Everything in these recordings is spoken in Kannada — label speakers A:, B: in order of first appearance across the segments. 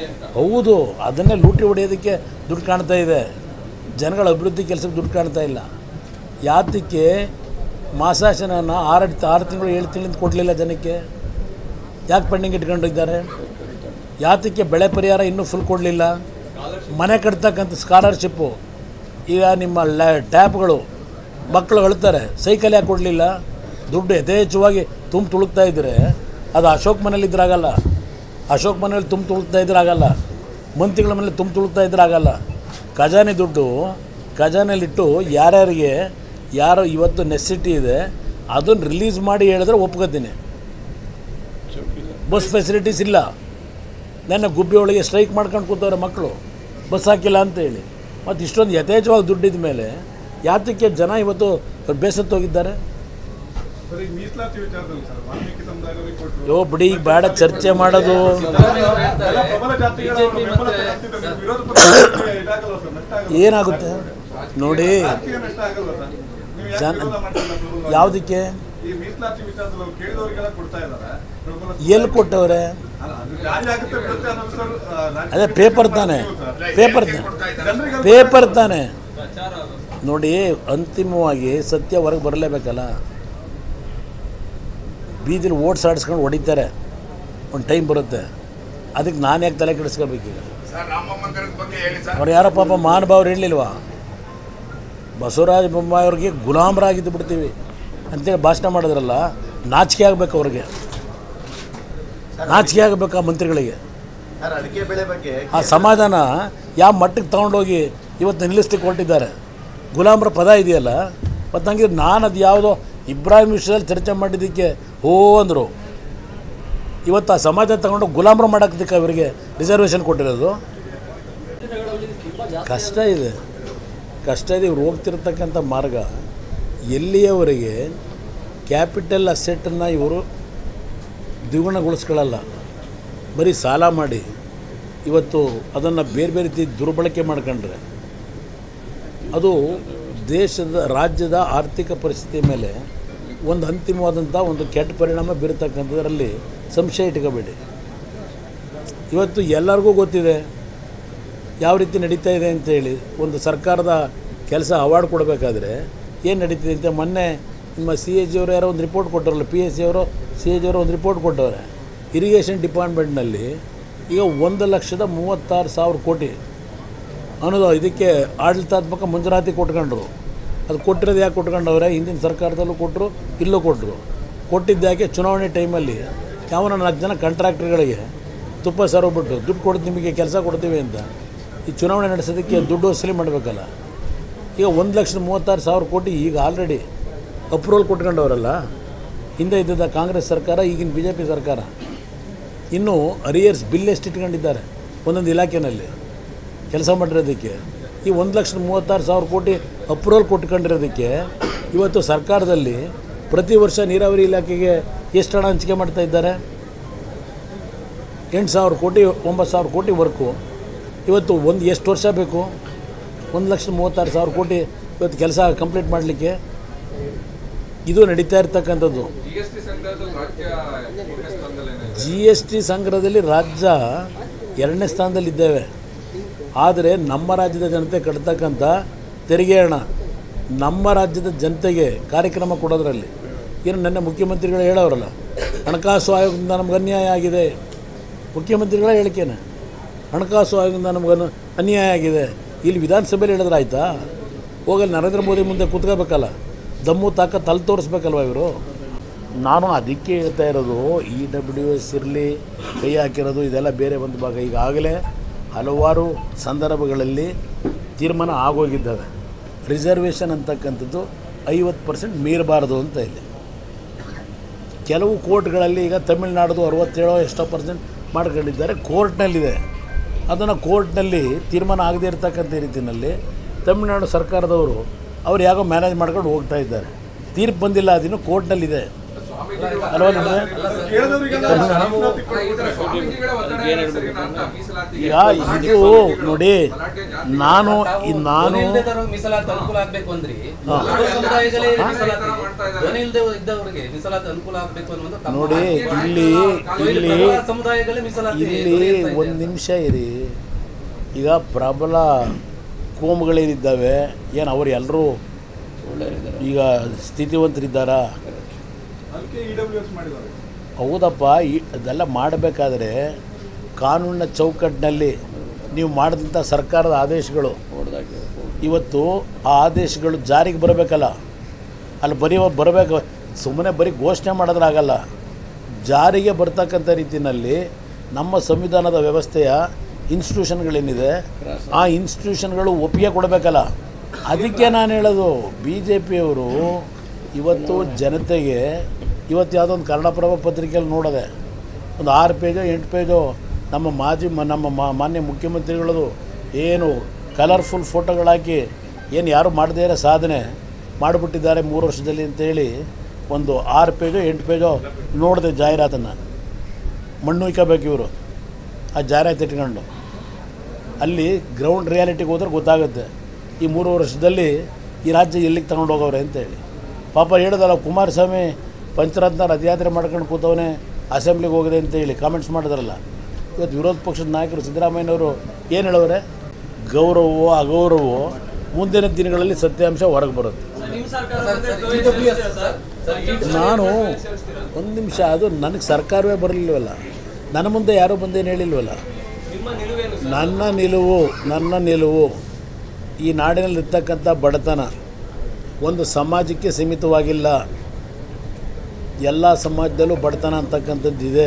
A: ಹೌದು ಅದನ್ನೇ ಲೂಟಿ ಹೊಡೆಯೋದಕ್ಕೆ ದುಡ್ಡು ಕಾಣ್ತಾ ಇದೆ ಜನಗಳ ಅಭಿವೃದ್ಧಿ ಕೆಲಸಕ್ಕೆ ದುಡ್ಡು ಕಾಣ್ತಾ ಇಲ್ಲ ಯಾತಕ್ಕೆ ಮಾಸಾಶನನ ಆರು ಆರು ತಿಂಗಳು ಏಳು ತಿಂಗಳಿಂದ ಕೊಡಲಿಲ್ಲ ಜನಕ್ಕೆ ಯಾಕೆ ಪೆಂಡಿಂಗ್ ಇಟ್ಕೊಂಡಿದ್ದಾರೆ ಯಾತಕ್ಕೆ ಬೆಳೆ ಪರಿಹಾರ ಇನ್ನೂ ಫುಲ್ ಕೊಡಲಿಲ್ಲ ಮನೆ ಕಟ್ತಕ್ಕಂಥ ಸ್ಕಾಲರ್ಶಿಪ್ಪು ಈಗ ನಿಮ್ಮ ಲ್ಯಾ ಟ್ಯಾಪ್ಗಳು ಮಕ್ಕಳು ಅಳ್ತಾರೆ ಸೈಕಲ್ ಯಾಕೆ ಕೊಡಲಿಲ್ಲ ದುಡ್ಡು ಯಥೇಚ್ಛವಾಗಿ ತುಂಬ ತುಳುಕ್ತಾ ಇದ್ದರೆ ಅದು ಅಶೋಕ್ ಮನೇಲಿ ಇದ್ರಾಗಲ್ಲ ಅಶೋಕ್ ಮನೇಲಿ ತುಂಬ ತುಳುಕ್ತಾ ಇದ್ರೆ ಆಗಲ್ಲ ಮಂತ್ರಿಗಳ ಮನೇಲಿ ತುಂಬ ತುಳುಕ್ತಾ ಇದ್ರೆ ಆಗಲ್ಲ ಖಜಾನೆ ದುಡ್ಡು ಖಜಾನೆಯಲ್ಲಿಟ್ಟು ಯಾರ್ಯಾರಿಗೆ ಯಾರು ಇವತ್ತು ನೆಸಿಟಿ ಇದೆ ಅದನ್ನು ರಿಲೀಸ್ ಮಾಡಿ ಹೇಳಿದ್ರೆ ಒಪ್ಕೋತೀನಿ ಬಸ್ ಫೆಸಿಲಿಟೀಸ್ ಇಲ್ಲ ನನ್ನ ಗುಬ್ಬಿ ಒಳಗೆ ಸ್ಟ್ರೈಕ್ ಮಾಡ್ಕೊಂಡು ಕೂತವ್ರೆ ಮಕ್ಕಳು ಬಸ್ ಹಾಕಿಲ್ಲ ಅಂತ ಹೇಳಿ ಮತ್ತು ಇಷ್ಟೊಂದು ಯಥೇಚ್ಛವಾಗಿ ದುಡ್ಡಿದ ಮೇಲೆ ಯಾತಕ್ಕೆ ಜನ ಇವತ್ತು ಬೇಸತ್ತು ಹೋಗಿದ್ದಾರೆ
B: ಸರ್ ಈಗ ಮೀಸಲಾತಿ ವಿಚಾರದಲ್ಲಿ ಸರ್ ವಾಲ್ಮೀಕಿ ಸಮುದಾಯದವರಿಗೆ ಕೊಟ್ಟರು
A: ಯೋ ಬಿಡಿ ಈಗ ಬೇಡ ಚರ್ಚೆ ಮಾಡೋದು
B: ಎಲ್ಲ ಪ್ರಬಲ ಜಾತಿಗಳ ಬೆಂಬಲ ತಗೊಳ್ತಿದ್ರೆ ನೀವು ವಿರೋಧ ಪಕ್ಷಕ್ಕೆ ಇದಾಗಲ್ಲ ಸರ್ ನಷ್ಟ ಆಗಲ್ಲ
A: ಏನಾಗುತ್ತೆ ನೋಡಿ
B: ರಾಜಕೀಯ ನಷ್ಟ ಆಗಲ್ಲ ಸರ್ ನೀವು ಯಾಕೆ
A: ಜನ
B: ವಿರೋಧ ಮಾಡ್ತಿಲ್ಲ ಪ್ರಬಲ
A: ಯಾವುದಕ್ಕೆ
B: ಈ ಮೀಸಲಾತಿ ವಿಚಾರದಲ್ಲಿ ಅವ್ರು ಕೇಳಿದವರಿಗೆಲ್ಲ ಕೊಡ್ತಾ ಇದ್ದಾರೆ ಪ್ರಬಲ
A: ಎಲ್ಲಿ ಕೊಟ್ಟವ್ರೆ
B: ಅಲ್ಲ, ಅದು ಜಾರಿ ಆಗುತ್ತೆ ಬಿಡುತ್ತೆ ಅನ್ನೋದು ಸರ್ ಆ, ರಾಜಕೀಯ
A: ಅದೇ ಪೇಪರ್ ತಾನೆ
B: ಸರ್.
A: ಪೇಪರ್ ತಾನೆ
B: ಜನರಿಗೆ ಅಲ್ಪ
A: ಪೇಪರ್ ತಾನೆ ನೋಡಿ ಅಂತಿಮವಾಗಿ ಸತ್ಯ ಹೊರಗೆ ಬರಲೇಬೇಕಲ್ಲ ಬೀದಿಲಿ ಓಟ್ಸ್ ಆಡಿಸ್ಕೊಂಡು ಹೊಡಿತಾರೆ ಒಂದು ಟೈಮ್ ಬರುತ್ತೆ ಅದಕ್ಕೆ ನಾನು ಯಾಕೆ ತಲೆ ಕೆಡಿಸ್ಕೋಬೇಕೀಗ
C: ಸರ್ ರಾಮ ಮಂದಿರದ ಬಗ್ಗೆ ಹೇಳಿ ಸರ್
A: ಅವ್ರು ಯಾರೋ ಪಾಪ ಮಹಾನುಭಾವ್ರು ಹೇಳಲಿಲ್ವಾ ಬಸವರಾಜ ಬೊಮ್ಮಾಯಿ ಅವ್ರಿಗೆ ಗುಲಾಮರಾಗಿದ್ದು ಬಿಡ್ತೀವಿ ಅಂತೇಳಿ ಭಾಷಣ ಮಾಡಿದ್ರಲ್ಲ ನಾಚಿಕೆ ಆಗಬೇಕು ಅವ್ರಿಗೆ ನಾಚಿಕೆ ಆಗಬೇಕು ಆ ಮಂತ್ರಿಗಳಿಗೆ
D: ಸರ್ ಅಡಿಕೆ ಬೆಳೆ ಬಗ್ಗೆ
A: ಆ ಸಮಾಧಾನ ಯಾವ ಮಟ್ಟಕ್ಕೆ ತೊಗೊಂಡೋಗಿ ಇವತ್ತು ನಿಲ್ಲಿಸ್ಲಿಕ್ಕೆ ಹೊರಟಿದ್ದಾರೆ ಗುಲಾಮ್ರ ಪದ ಇದೆಯಲ್ಲ ಮತ್ತು ಹಂಗೆ ನಾನು ಅದು ಯಾವುದೋ ಇಬ್ರಾಹಿಂ ವಿಷಯದಲ್ಲಿ ಚರ್ಚೆ ಮಾಡಿದ್ದಕ್ಕೆ ಹೋ ಅಂದರು ಇವತ್ತು ಆ ಸಮಾಜ ತಗೊಂಡು ಗುಲಾಮ್ರ ಮಾಡೋದಕ್ಕೆ ಅವರಿಗೆ ರಿಸರ್ವೇಷನ್ ಕೊಟ್ಟಿರೋದು ಕಷ್ಟ ಇದೆ ಕಷ್ಟ ಇದೆ ಇವ್ರು ಹೋಗ್ತಿರ್ತಕ್ಕಂಥ ಮಾರ್ಗ ಎಲ್ಲಿಯವರೆಗೆ ಕ್ಯಾಪಿಟಲ್ ಅಸೆಟನ್ನು ಇವರು ದ್ವಿಗುಣಗೊಳಿಸ್ಕೊಳ್ಳಲ್ಲ ಬರೀ ಸಾಲ ಮಾಡಿ ಇವತ್ತು ಅದನ್ನು ಬೇರೆ ಬೇರೆ ರೀತಿ ದುರ್ಬಳಕೆ ಮಾಡ್ಕೊಂಡ್ರೆ ಅದು ದೇಶದ ರಾಜ್ಯದ ಆರ್ಥಿಕ ಪರಿಸ್ಥಿತಿ ಮೇಲೆ ಒಂದು ಅಂತಿಮವಾದಂಥ ಒಂದು ಕೆಟ್ಟ ಪರಿಣಾಮ ಬೀರತಕ್ಕಂಥದ್ರಲ್ಲಿ ಸಂಶಯ ಇಟ್ಕೋಬೇಡಿ ಇವತ್ತು ಎಲ್ಲರಿಗೂ ಗೊತ್ತಿದೆ ಯಾವ ರೀತಿ ನಡೀತಾ ಇದೆ ಅಂತೇಳಿ ಒಂದು ಸರ್ಕಾರದ ಕೆಲಸ ಅವಾರ್ಡ್ ಕೊಡಬೇಕಾದ್ರೆ ಏನು ನಡೀತಿದೆ ಅಂತ ಮೊನ್ನೆ ನಿಮ್ಮ ಸಿ ಎ ಜಿಯವರು ಯಾರೋ ಒಂದು ರಿಪೋರ್ಟ್ ಕೊಟ್ಟರಲ್ಲ ಪಿ ಎಸ್ ಸಿ ಅವರು ಸಿ ಎ ಜಿಯವರು ಒಂದು ರಿಪೋರ್ಟ್ ಕೊಟ್ಟವ್ರೆ ಇರಿಗೇಷನ್ ಡಿಪಾರ್ಟ್ಮೆಂಟ್ನಲ್ಲಿ ಈಗ ಒಂದು ಲಕ್ಷದ ಮೂವತ್ತಾರು ಸಾವಿರ ಕೋಟಿ ಅನ್ನೋದು ಇದಕ್ಕೆ ಆಡಳಿತಾತ್ಮಕ ಮಂಜೂರಾತಿ ಕೊಟ್ಕೊಂಡ್ರು ಅದು ಕೊಟ್ಟಿರೋದು ಯಾಕೆ ಕೊಟ್ಕೊಂಡವ್ರೆ ಹಿಂದಿನ ಸರ್ಕಾರದಲ್ಲೂ ಕೊಟ್ಟರು ಇಲ್ಲೂ ಕೊಟ್ಟರು ಕೊಟ್ಟಿದ್ದು ಯಾಕೆ ಚುನಾವಣೆ ಟೈಮಲ್ಲಿ ಯಾವನ ನಾಲ್ಕು ಜನ ಕಾಂಟ್ರಾಕ್ಟರ್ಗಳಿಗೆ ತುಪ್ಪ ಸರೋಗ್ಬಿಟ್ಟು ದುಡ್ಡು ಕೊಡ್ತೀವಿ ನಿಮಗೆ ಕೆಲಸ ಕೊಡ್ತೀವಿ ಅಂತ ಈ ಚುನಾವಣೆ ನಡೆಸೋದಕ್ಕೆ ದುಡ್ಡು ವಸೂಲಿ ಮಾಡಬೇಕಲ್ಲ ಈಗ ಒಂದು ಲಕ್ಷದ ಮೂವತ್ತಾರು ಸಾವಿರ ಕೋಟಿ ಈಗ ಆಲ್ರೆಡಿ ಅಪ್ರೂವಲ್ ಕೊಟ್ಕೊಂಡವರಲ್ಲ ಹಿಂದೆ ಇದ್ದಿದ್ದ ಕಾಂಗ್ರೆಸ್ ಸರ್ಕಾರ ಈಗಿನ ಬಿ ಜೆ ಪಿ ಸರ್ಕಾರ ಇನ್ನು ಅರಿಯರ್ಸ್ ಬಿಲ್ ಎಷ್ಟು ಇಟ್ಕೊಂಡಿದ್ದಾರೆ ಒಂದೊಂದು ಇಲಾಖೆನಲ್ಲಿ ಕೆಲಸ ಮಾಡಿರೋದಕ್ಕೆ ಈ ಒಂದು ಲಕ್ಷದ ಮೂವತ್ತಾರು ಸಾವಿರ ಕೋಟಿ ಅಪ್ರೂವಲ್ ಕೊಟ್ಕೊಂಡಿರೋದಕ್ಕೆ ಇವತ್ತು ಸರ್ಕಾರದಲ್ಲಿ ಪ್ರತಿ ವರ್ಷ ನೀರಾವರಿ ಇಲಾಖೆಗೆ ಎಷ್ಟು ಹಣ ಹಂಚಿಕೆ ಮಾಡ್ತಾ ಇದ್ದಾರೆ ಎಂಟು ಸಾವಿರ ಕೋಟಿ ಒಂಬತ್ತು ಸಾವಿರ ಕೋಟಿ ವರ್ಕು ಇವತ್ತು ಒಂದು ಎಷ್ಟು ವರ್ಷ ಬೇಕು ಒಂದು ಲಕ್ಷದ ಮೂವತ್ತಾರು ಸಾವಿರ ಕೋಟಿ ಇವತ್ತು ಕೆಲಸ ಕಂಪ್ಲೀಟ್ ಮಾಡಲಿಕ್ಕೆ ಇದು ನಡೀತಾ ಇರ್ತಕ್ಕಂಥದ್ದು
E: ಜಿಎಸ್ಟಿ ಸಂಗ್ರಹದಲ್ಲಿ ರಾಜ್ಯ ಮೂರನೇ ಸ್ಥಾನದಲ್ಲೇನೆ
A: ಜಿ ಎಸ್ ಟಿ ಸಂಗ್ರಹದಲ್ಲಿ ರಾಜ್ಯ ಎರಡನೇ ಸ್ಥಾನದಲ್ಲಿದ್ದೇವೆ ಆದರೆ ನಮ್ಮ ರಾಜ್ಯದ ಜನತೆ ಕಟ್ತಕ್ಕಂಥ ತೆರಿಗೆ ಹಣ ನಮ್ಮ ರಾಜ್ಯದ ಜನತೆಗೆ ಕಾರ್ಯಕ್ರಮ ಕೊಡೋದ್ರಲ್ಲಿ ಏನು ನನ್ನ ಮುಖ್ಯಮಂತ್ರಿಗಳು ಹೇಳೋರಲ್ಲ ಹಣಕಾಸು ಆಯೋಗದಿಂದ ನಮ್ಗೆ ಅನ್ಯಾಯ ಆಗಿದೆ ಮುಖ್ಯಮಂತ್ರಿಗಳ ಹೇಳಿಕೆನೆ ಹಣಕಾಸು ಆಯೋಗದಿಂದ ನಮ್ಗೆ ಅನು- ಅನ್ಯಾಯ ಆಗಿದೆ ಇಲ್ಲಿ ವಿಧಾನಸಭೆಯಲ್ಲಿ ಹೇಳಿದ್ರೆ ಆಯ್ತಾ ಹೋಗಲ್ಲಿ ನರೇಂದ್ರ ಮೋದಿ ಮುಂದೆ ಕೂತ್ಕೋಬೇಕಲ್ಲ ದಮ್ಮು ತಾಕತ್ತು ಅಲ್ಲಿ ತೋರಿಸ್ಬೇಕಲ್ವ ಇವರು ನಾನು ಅದಕ್ಕೆ ಹೇಳ್ತಾ ಇರೋದು ಇ ಡಬ್ಲ್ಯೂ ಎಸ್ ಇರಲಿ ಕೈ ಹಾಕಿರೋದು ಇದೆಲ್ಲ ಬೇರೆ ಒಂದು ಭಾಗ ಈಗಾಗಲೇ ಹಲವಾರು ಸಂದರ್ಭಗಳಲ್ಲಿ ತೀರ್ಮಾನ ಆಗೋಗಿದ್ದಾವೆ ರಿಸರ್ವೇಷನ್ ಅಂತಕ್ಕಂಥದ್ದು ಐವತ್ತು ಪರ್ಸೆಂಟ್ ಮೀರಬಾರ್ದು ಅಂತ ಇಲ್ಲಿ ಕೆಲವು ಕೋರ್ಟ್ಗಳಲ್ಲಿ ಈಗ ತಮಿಳುನಾಡ್ದು ಅರವತ್ತೇಳೋ ಎಷ್ಟೋ ಪರ್ಸೆಂಟ್ ಮಾಡ್ಕೊಂಡಿದ್ದಾರೆ ಕೋರ್ಟ್ನಲ್ಲಿದೆ ಅದನ್ನು ಕೋರ್ಟ್ನಲ್ಲಿ ತೀರ್ಮಾನ ಆಗದೇ ಇರತಕ್ಕಂಥ ರೀತಿಯಲ್ಲಿ ತಮಿಳುನಾಡು ಸರ್ಕಾರದವರು ಅವ್ರು ಯಾಕೋ ಮ್ಯಾನೇಜ್ ಮಾಡ್ಕೊಂಡು ಹೋಗ್ತಾ ಇದ್ದಾರೆ ತೀರ್ಪು ಬಂದಿಲ್ಲ ಅದಿನ್ನು ಕೋರ್ಟ್ನಲ್ಲಿದೆ
E: ಸ್ವಾಮಿ ಸ್ವಾಮೀಜಿಗಳು
A: ಅಲ್ವಾ ನಿಮ್ಗೆ?
B: ಕೇಳಿದವರಿಗೆಲ್ಲ
E: ಅಲ್ಲ,
B: ಮೀಸಲಾತಿ
E: ಈ ತರ ಸ್ವಾಮೀಜಿಗಳ ಒತ್ತಡ ಏನಾದ್ರು ಸರಿನಾ ಅಂತ ಮೀಸಲಾತಿಗೆ?
A: ಈಗ ಇದು ನೋಡಿ ನಾನು ಈ ನಾನು
F: ಧ್ವನಿ ಇಲ್ದೇ ಇದ್ದವ್ರಿಗೆ ಮೀಸಲಾತಿ ಅನುಕೂಲ ಆಗ್ಬೇಕು ಅಂದ್ರಿ
A: ಹಾ.
F: ಧ್ವನಿ ಸಮುದಾಯಗಳೇ
E: ಹಾ.
F: ಮೀಸಲಾತಿ
E: ಮಾಡ್ತಾ ಇದ್ದಾರೆ.
F: ಧ್ವನಿ ಇಲ್ದೇ ಇದ್ದವರಿಗೆ ಮೀಸಲಾತಿ ಅನುಕೂಲ ಆಗ್ಬೇಕು ಅನ್ನೋದು ತಮ್ಮ
A: ನೋಡಿ
F: ಮಾತು.
A: ಇಲ್ಲಿ
F: ಸೊ ಇಲ್ಲಿ
A: ಇಲ್ಲಿ
F: ಪ್ರಬಲ ಸಮುದಾಯಗಳೇ ಮೀಸಲಾತಿ
A: ಇಲ್ಲಿ
F: ದೊರೆಯುತ್ತಾ ಇದೆ.
A: ಒಂದು ನಿಮಿಷ ಇರಿ ಈಗ ಪ್ರಬಲ ಕೋಮುಗಳೇನಿದ್ದಾವೆ ಏನು ಅವರು ಎಲ್ಲರೂ ಈಗ ಸ್ಥಿತಿವಂತರಿದ್ದಾರಾ
B: ಅದಕ್ಕೆ ಇ ಡಬ್ಲ್ಯೂ ಎಸ್ ಮಾಡಿದ್ದಾರೆ
A: ಹೌದಪ್ಪ ಈ ಅದೆಲ್ಲ ಮಾಡಬೇಕಾದ್ರೆ ಕಾನೂನಿನ ಚೌಕಟ್ಟಿನಲ್ಲಿ ನೀವು ಮಾಡಿದಂಥ ಸರ್ಕಾರದ ಆದೇಶಗಳು ಇವತ್ತು ಆ ಆದೇಶಗಳು ಜಾರಿಗೆ ಬರಬೇಕಲ್ಲ ಅಲ್ಲಿ ಬರೀ ಬರಬೇಕು ಸುಮ್ಮನೆ ಬರೀ ಘೋಷಣೆ ಮಾಡೋದ್ರಾಗಲ್ಲ ಜಾರಿಗೆ ಬರ್ತಕ್ಕಂಥ ರೀತಿಯಲ್ಲಿ ನಮ್ಮ ಸಂವಿಧಾನದ ವ್ಯವಸ್ಥೆಯ ಇನ್ಸ್ಟಿಟ್ಯೂಷನ್ಗಳೇನಿದೆ ಆ ಇನ್ಸ್ಟಿಟ್ಯೂಷನ್ಗಳು ಒಪ್ಪಿಗೆ ಕೊಡಬೇಕಲ್ಲ ಅದಕ್ಕೆ ನಾನು ಹೇಳೋದು ಬಿ ಜೆ ಪಿಯವರು ಇವತ್ತು ಜನತೆಗೆ ಇವತ್ತು ಯಾವುದೋ ಒಂದು ಕನ್ನಡಪ್ರಭ ಪತ್ರಿಕೆಯಲ್ಲಿ ನೋಡಿದೆ ಒಂದು ಆರು ಪೇಜೋ ಎಂಟು ಪೇಜೋ ನಮ್ಮ ಮಾಜಿ ಮ- ನಮ್ಮ ಮಾ- ಮಾನ್ಯ ಮುಖ್ಯಮಂತ್ರಿಗಳದು ಏನು ಕಲರ್ಫುಲ್ ಫೋಟೋಗಳಾಕಿ ಏನು ಯಾರು ಮಾಡದೇ ಇರೋ ಸಾಧನೆ ಮಾಡಿಬಿಟ್ಟಿದ್ದಾರೆ ಮೂರು ವರ್ಷದಲ್ಲಿ ಅಂತೇಳಿ ಒಂದು ಆರು ಪೇಜೋ ಎಂಟು ಪೇಜೋ ನೋಡಿದೆ ಜಾಹೀರಾತನ್ನು ಮಣ್ಣು ಇಕ್ಕಬೇಕು ಇವರು ಆ ಜಾಹೀರಾತು ಇಟ್ಕೊಂಡು ಅಲ್ಲಿ ಗ್ರೌಂಡ್ ರಿಯಾಲಿಟಿಗೆ ಹೋದ್ರೆ ಗೊತ್ತಾಗುತ್ತೆ ಈ ಮೂರು ವರ್ಷದಲ್ಲಿ ಈ ರಾಜ್ಯ ಎಲ್ಲಿಗೆ ತಗೊಂಡು ಹೋಗವ್ರೆ ಅಂತೇಳಿ ಪಾಪ ಹೇಳಿದಲ್ಲ ಕುಮಾರಸ್ವಾಮಿ ಪಂಚರತ್ನ ರಥಯಾತ್ರೆ ಮಾಡ್ಕೊಂಡು ಕೂತವನೇ ಅಸೆಂಬ್ಲಿಗೆ ಹೋಗಿದೆ ಅಂತೇಳಿ ಕಾಮೆಂಟ್ಸ್ ಮಾಡಿದ್ರಲ್ಲ ಇವತ್ತು ವಿರೋಧ ಪಕ್ಷದ ನಾಯಕರು ಸಿದ್ದರಾಮಯ್ಯನವರು ಏನು ಹೇಳವ್ರೆ ಗೌರವವೋ ಅಗೌರವವೋ ಮುಂದಿನ ದಿನಗಳಲ್ಲಿ ಸತ್ಯಾಂಶ ಹೊರಗೆ ಬರುತ್ತೆ
F: sir, sir, EWS sir, sir, EWS
A: ನಾನು ಒಂದು ನಿಮಿಷ ಅದು ನನಗೆ ಸರ್ಕಾರವೇ ಬರಲಿಲ್ವಲ್ಲ ನನ್ನ ಮುಂದೆ ಯಾರೂ ಬಂದೇನು ಹೇಳಿಲ್ವಲ್ಲ ನನ್ನ ನಿಲುವು ನನ್ನ ನಿಲುವು ಈ ನಾಡಿನಲ್ಲಿರ್ತಕ್ಕಂಥ ಬಡತನ ಒಂದು ಸಮಾಜಕ್ಕೆ ಸೀಮಿತವಾಗಿಲ್ಲ ಎಲ್ಲ ಸಮಾಜದಲ್ಲೂ ಬಡತನ ಅಂತಕ್ಕಂಥದ್ದಿದೆ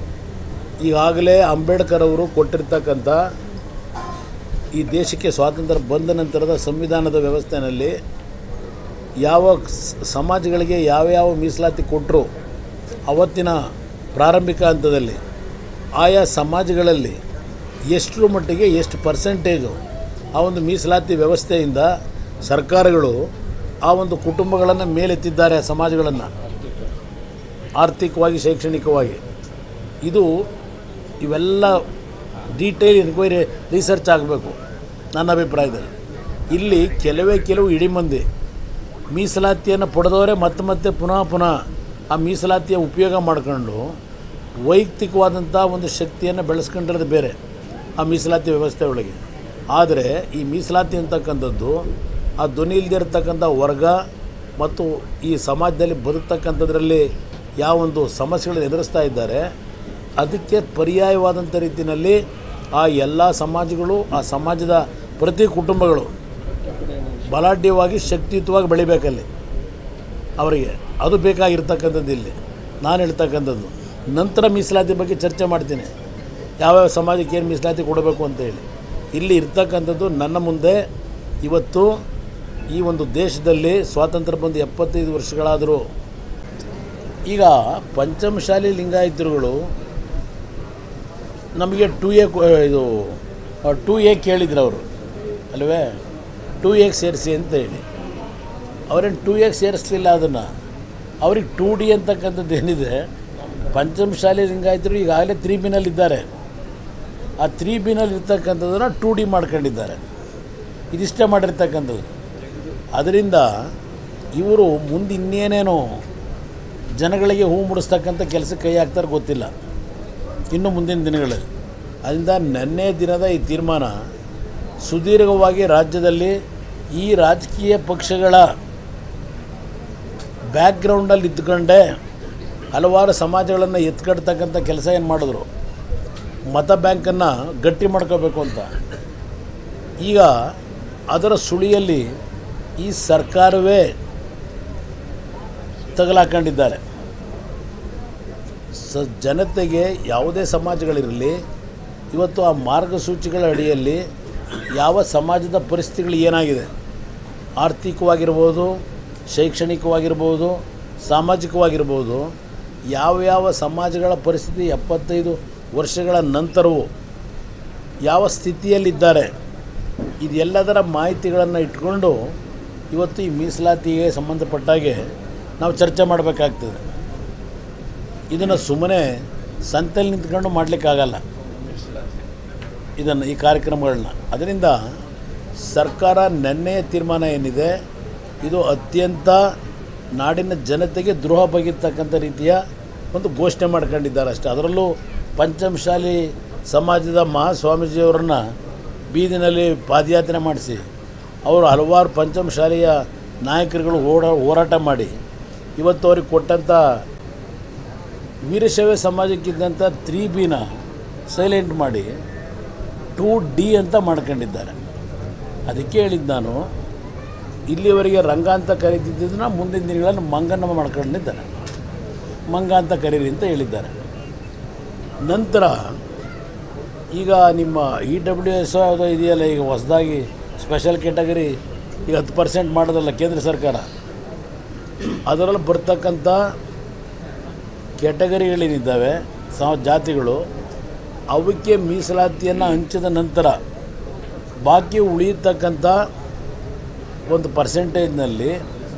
A: ಈಗಾಗಲೇ ಅಂಬೇಡ್ಕರ್ ಅವರು ಕೊಟ್ಟಿರ್ತಕ್ಕಂಥ ಈ ದೇಶಕ್ಕೆ ಸ್ವಾತಂತ್ರ್ಯ ಬಂದ ನಂತರದ ಸಂವಿಧಾನದ ವ್ಯವಸ್ಥೆಯಲ್ಲಿ ಯಾವ ಸ್- ಸಮಾಜಗಳಿಗೆ ಯಾವ ಯಾವ ಮೀಸಲಾತಿ ಕೊಟ್ಟರು ಅವತ್ತಿನ ಪ್ರಾರಂಭಿಕ ಹಂತದಲ್ಲಿ ಆಯಾ ಸಮಾಜಗಳಲ್ಲಿ ಎಷ್ಟರ ಮಟ್ಟಿಗೆ ಎಷ್ಟು ಪರ್ಸೆಂಟೇಜು ಆ ಒಂದು ಮೀಸಲಾತಿ ವ್ಯವಸ್ಥೆಯಿಂದ ಸರ್ಕಾರಗಳು ಆ ಒಂದು ಕುಟುಂಬಗಳನ್ನು ಮೇಲೆತ್ತಿದ್ದಾರೆ ಆ ಸಮಾಜಗಳನ್ನು ಆರ್ಥಿಕವಾಗಿ ಶೈಕ್ಷಣಿಕವಾಗಿ ಇದು ಇವೆಲ್ಲ ಡೀಟೇಲ್ ಎನ್ಕ್ವೈರಿ ರಿಸರ್ಚ್ ಆಗಬೇಕು ನನ್ನ ಅಭಿಪ್ರಾಯದಲ್ಲಿ ಇಲ್ಲಿ ಕೆಲವೇ ಕೆಲವು ಇಡೀ ಮಂದಿ ಮೀಸಲಾತಿಯನ್ನು ಪಡೆದವರೇ ಮತ್ತೆ ಮತ್ತೆ ಪುನಃ ಪುನಃ ಆ ಮೀಸಲಾತಿಯ ಉಪಯೋಗ ಮಾಡ್ಕೊಂಡು ವೈಯಕ್ತಿಕವಾದಂಥ ಒಂದು ಶಕ್ತಿಯನ್ನು ಬೆಳೆಸ್ಕೊಂಡಿರೋದು ಬೇರೆ ಆ ಮೀಸಲಾತಿ ವ್ಯವಸ್ಥೆ ಒಳಗೆ ಆದರೆ ಈ ಮೀಸಲಾತಿ ಅಂತಕ್ಕಂಥದ್ದು ಆ ಧ್ವನಿ ಇಲ್ಲದೆ ಇರತಕ್ಕಂಥ ವರ್ಗ ಮತ್ತು ಈ ಸಮಾಜದಲ್ಲಿ ಬದುಕ್ತಕ್ಕಂಥದ್ರಲ್ಲಿ ಯಾವೊಂದು ಸಮಸ್ಯೆಗಳನ್ನು ಎದುರಿಸ್ತಾ ಇದ್ದಾರೆ ಅದಕ್ಕೆ ಪರ್ಯಾಯವಾದಂಥ ರೀತಿಯಲ್ಲಿ ಆ ಎಲ್ಲ ಸಮಾಜಗಳು ಆ ಸಮಾಜದ ಪ್ರತಿ ಕುಟುಂಬಗಳು ಬಲಾಢ್ಯವಾಗಿ ಶಕ್ತಿಯುತವಾಗಿ ಬೆಳಿಬೇಕಲ್ಲಿ ಅವರಿಗೆ ಅದು ಬೇಕಾಗಿರ್ತಕ್ಕಂಥದ್ದು ಇಲ್ಲಿ ನಾನು ಹೇಳ್ತಕ್ಕಂಥದ್ದು ನಂತರ ಮೀಸಲಾತಿ ಬಗ್ಗೆ ಚರ್ಚೆ ಮಾಡ್ತೀನಿ ಯಾವ್ಯಾವ ಸಮಾಜಕ್ಕೆ ಏನು ಮೀಸಲಾತಿ ಕೊಡಬೇಕು ಅಂತೇಳಿ ಇಲ್ಲಿ ಇರ್ತಕ್ಕಂಥದ್ದು ನನ್ನ ಮುಂದೆ ಇವತ್ತು ಈ ಒಂದು ದೇಶದಲ್ಲಿ ಸ್ವಾತಂತ್ರ್ಯ ಬಂದು ಎಪ್ಪತ್ತೈದು ವರ್ಷಗಳಾದರೂ ಈಗ ಪಂಚಮಶಾಲಿ ಲಿಂಗಾಯತರುಗಳು ನಮಗೆ ಟು ಎ ಇದು ಟು ಎ ಕೇಳಿದ್ರು ಅವರು ಅಲ್ವೇ ಟು ಎಗೆ ಸೇರಿಸಿ ಅಂತ ಹೇಳಿ ಅವರೇನು ಟು ಎಗೆ ಸೇರಿಸಲಿಲ್ಲ ಅದನ್ನು ಅವ್ರಿಗೆ ಟು ಡಿ ಅಂತಕ್ಕಂಥದ್ದು ಏನಿದೆ ಪಂಚಮಶಾಲಿ ಲಿಂಗಾಯತರು ಈಗಾಗಲೇ ತ್ರೀ ಬಿನಲ್ಲಿದ್ದಾರೆ ಆ ತ್ರೀ ಬಿನಲ್ಲಿ ಇರ್ತಕ್ಕಂಥದ್ದನ್ನು ಟು ಡಿ ಮಾಡ್ಕೊಂಡಿದ್ದಾರೆ ಇದಿಷ್ಟೇ ಮಾಡಿರ್ತಕ್ಕಂಥದ್ದು ಅದರಿಂದ ಇವರು ಮುಂದೆ ಇನ್ನೇನೇನೋ ಜನಗಳಿಗೆ ಹೂ ಮುಡಿಸ್ತಕ್ಕಂಥ ಕೆಲಸಕ್ಕೆ ಕೈ ಹಾಕ್ತಾರೆ ಗೊತ್ತಿಲ್ಲ ಇನ್ನು ಮುಂದಿನ ದಿನಗಳಲ್ಲಿ ಅದರಿಂದ ನೆನ್ನೆ ದಿನದ ಈ ತೀರ್ಮಾನ ಸುದೀರ್ಘವಾಗಿ ರಾಜ್ಯದಲ್ಲಿ ಈ ರಾಜಕೀಯ ಪಕ್ಷಗಳ ಬ್ಯಾಕ್ಗ್ರೌಂಡಲ್ಲಿ ಇದ್ದುಕೊಂಡೇ ಹಲವಾರು ಸಮಾಜಗಳನ್ನು ಎತ್ಕಡ್ತಕ್ಕಂಥ ಕೆಲಸ ಏನು ಮಾಡಿದ್ರು ಮತ ಬ್ಯಾಂಕನ್ನು ಗಟ್ಟಿ ಮಾಡ್ಕೋಬೇಕು ಅಂತ ಈಗ ಅದರ ಸುಳಿಯಲ್ಲಿ ಈ ಸರ್ಕಾರವೇ ತಗಲಾಕೊಂಡಿದ್ದಾರೆ ಸ ಜನತೆಗೆ ಯಾವುದೇ ಸಮಾಜಗಳಿರಲಿ ಇವತ್ತು ಆ ಮಾರ್ಗಸೂಚಿಗಳ ಅಡಿಯಲ್ಲಿ ಯಾವ ಸಮಾಜದ ಪರಿಸ್ಥಿತಿಗಳು ಏನಾಗಿದೆ ಆರ್ಥಿಕವಾಗಿರ್ಬೋದು ಶೈಕ್ಷಣಿಕವಾಗಿರ್ಬೋದು ಸಾಮಾಜಿಕವಾಗಿರ್ಬೋದು ಯಾವ ಯಾವ ಸಮಾಜಗಳ ಪರಿಸ್ಥಿತಿ ಎಪ್ಪತ್ತೈದು ವರ್ಷಗಳ ನಂತರವೂ ಯಾವ ಸ್ಥಿತಿಯಲ್ಲಿದ್ದಾರೆ ಇದೆಲ್ಲದರ ಮಾಹಿತಿಗಳನ್ನು ಇಟ್ಕೊಂಡು ಇವತ್ತು ಈ ಮೀಸಲಾತಿಗೆ ಸಂಬಂಧಪಟ್ಟಾಗೆ ನಾವು ಚರ್ಚೆ ಮಾಡಬೇಕಾಗ್ತದೆ ಇದನ್ನು ಸುಮ್ಮನೆ ಸಂತೆಯಲ್ಲಿ ನಿಂತ್ಕೊಂಡು ಮಾಡಲಿಕ್ಕಾಗಲ್ಲ ಇದನ್ನು ಈ ಕಾರ್ಯಕ್ರಮಗಳನ್ನ ಅದರಿಂದ ಸರ್ಕಾರ ನೆನ್ನೆಯ ತೀರ್ಮಾನ ಏನಿದೆ ಇದು ಅತ್ಯಂತ ನಾಡಿನ ಜನತೆಗೆ ದ್ರೋಹ ಬಗೆತಕ್ಕಂಥ ರೀತಿಯ ಒಂದು ಘೋಷಣೆ ಮಾಡ್ಕೊಂಡಿದ್ದಾರೆ ಅಷ್ಟೇ ಅದರಲ್ಲೂ ಪಂಚಮಶಾಲಿ ಸಮಾಜದ ಮಹಾಸ್ವಾಮೀಜಿಯವರನ್ನ ಬೀದಿನಲ್ಲಿ ಪಾದಯಾತ್ರೆ ಮಾಡಿಸಿ ಅವರು ಹಲವಾರು ಪಂಚಮಶಾಲಿಯ ನಾಯಕರುಗಳು ಓಡ ಹೋರಾಟ ಮಾಡಿ ಇವತ್ತು ಅವ್ರಿಗೆ ಕೊಟ್ಟಂಥ ವೀರಶೈವ ಸಮಾಜಕ್ಕಿದ್ದಂಥ ತ್ರೀ ಬಿನ ಸೈಲೆಂಟ್ ಮಾಡಿ ಟೂ ಡಿ ಅಂತ ಮಾಡ್ಕೊಂಡಿದ್ದಾರೆ ಅದಕ್ಕೆ ಹೇಳಿದ್ದು ನಾನು ಇಲ್ಲಿವರೆಗೆ ರಂಗ ಅಂತ ಕರೀತಿದ್ದನ್ನ ಮುಂದಿನ ದಿನಗಳಲ್ಲಿ ಮಂಗನ ಮಾಡ್ಕೊಂಡಿದ್ದಾರೆ ಮಂಗ ಅಂತ ಕರೀರಿ ಅಂತ ಹೇಳಿದ್ದಾರೆ ನಂತರ ಈಗ ನಿಮ್ಮ ಇ ಡಬ್ಲ್ಯೂ ಎಸ್ ಯಾವುದೋ ಇದೆಯಲ್ಲ ಈಗ ಹೊಸದಾಗಿ ಸ್ಪೆಷಲ್ ಕ್ಯಾಟಗರಿ ಈಗ ಹತ್ತು ಪರ್ಸೆಂಟ್ ಮಾಡೋದಲ್ಲ ಕೇಂದ್ರ ಸರ್ಕಾರ ಅದರಲ್ಲಿ ಬರ್ತಕ್ಕಂಥ ಕ್ಯಾಟಗರಿಗಳೇನಿದ್ದಾವೆ ಸಮ ಜಾತಿಗಳು ಅವಕ್ಕೆ ಮೀಸಲಾತಿಯನ್ನು ಹಂಚಿದ ನಂತರ ಬಾಕಿ ಉಳಿಯತಕ್ಕಂಥ ಒಂದು ಪರ್ಸೆಂಟೇಜ್ನಲ್ಲಿ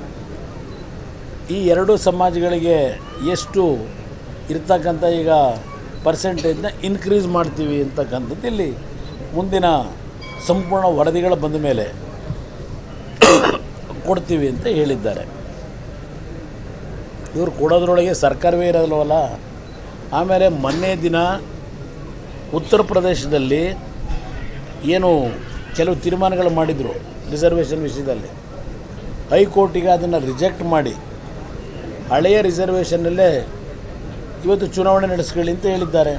A: ಈ ಎರಡು ಸಮಾಜಗಳಿಗೆ ಎಷ್ಟು ಇರ್ತಕ್ಕಂಥ ಈಗ ಪರ್ಸೆಂಟೇಜ್ನ ಇನ್ಕ್ರೀಸ್ ಮಾಡ್ತೀವಿ ಅಂತಕ್ಕಂಥದ್ದು ಇಲ್ಲಿ ಮುಂದಿನ ಸಂಪೂರ್ಣ ವರದಿಗಳು ಬಂದ ಮೇಲೆ ಕೊಡ್ತೀವಿ ಅಂತ ಹೇಳಿದ್ದಾರೆ ಇವರು ಕೊಡೋದ್ರೊಳಗೆ ಸರ್ಕಾರವೇ ಇರೋಲ್ವಲ್ಲ ಆಮೇಲೆ ಮೊನ್ನೆ ದಿನ ಉತ್ತರ ಪ್ರದೇಶದಲ್ಲಿ ಏನು ಕೆಲವು ತೀರ್ಮಾನಗಳು ಮಾಡಿದರು ರಿಸರ್ವೇಷನ್ ವಿಷಯದಲ್ಲಿ ಹೈಕೋರ್ಟಿಗೆ ಅದನ್ನು ರಿಜೆಕ್ಟ್ ಮಾಡಿ ಹಳೆಯ ರಿಸರ್ವೇಷನ್ನಲ್ಲೇ ಇವತ್ತು ಚುನಾವಣೆ ನಡೆಸ್ಕೊಳ್ಳಿ ಅಂತ ಹೇಳಿದ್ದಾರೆ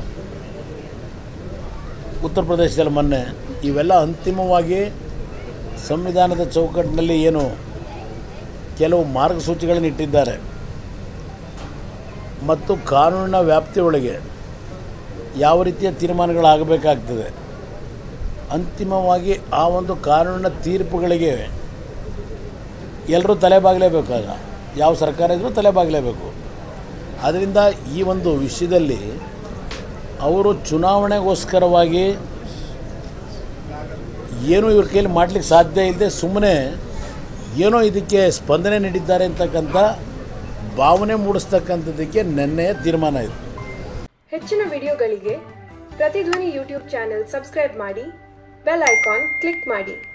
A: ಉತ್ತರ ಪ್ರದೇಶದಲ್ಲಿ ಮೊನ್ನೆ ಇವೆಲ್ಲ ಅಂತಿಮವಾಗಿ ಸಂವಿಧಾನದ ಚೌಕಟ್ಟಿನಲ್ಲಿ ಏನು ಕೆಲವು ಮಾರ್ಗಸೂಚಿಗಳನ್ನು ಇಟ್ಟಿದ್ದಾರೆ ಮತ್ತು ಕಾನೂನಿನ ವ್ಯಾಪ್ತಿಯೊಳಗೆ ಯಾವ ರೀತಿಯ ತೀರ್ಮಾನಗಳಾಗಬೇಕಾಗ್ತದೆ ಅಂತಿಮವಾಗಿ ಆ ಒಂದು ಕಾನೂನಿನ ತೀರ್ಪುಗಳಿಗೆ ಎಲ್ಲರೂ ತಲೆಬಾಗಲೇಬೇಕಾಗ ಯಾವ ಸರ್ಕಾರ ಇದ್ರೂ ತಲೆಬಾಗಲೇಬೇಕು ಅದರಿಂದ ಈ ಒಂದು ವಿಷಯದಲ್ಲಿ ಅವರು ಚುನಾವಣೆಗೋಸ್ಕರವಾಗಿ ಏನೂ ಇವ್ರ ಕೈಲಿ ಮಾಡಲಿಕ್ಕೆ ಸಾಧ್ಯ ಇಲ್ಲದೆ ಸುಮ್ಮನೆ ಏನೋ ಇದಕ್ಕೆ ಸ್ಪಂದನೆ ನೀಡಿದ್ದಾರೆ ಅಂತಕ್ಕಂಥ ಭಾವನೆ ಮೂಡಿಸ್ತಕ್ಕಂಥದ್ದಕ್ಕೆ ನೆನ್ನೆಯ ತೀರ್ಮಾನ ಇದು
G: ಹೆಚ್ಚಿನ ವಿಡಿಯೋಗಳಿಗೆ ಪ್ರತಿಧ್ವನಿ ಯೂಟ್ಯೂಬ್ ಚಾನೆಲ್ ಸಬ್ಸ್ಕ್ರೈಬ್ ಮಾಡಿ ಬೆಲ್ ಐಕಾನ್ ಕ್ಲಿಕ್ ಮಾಡಿ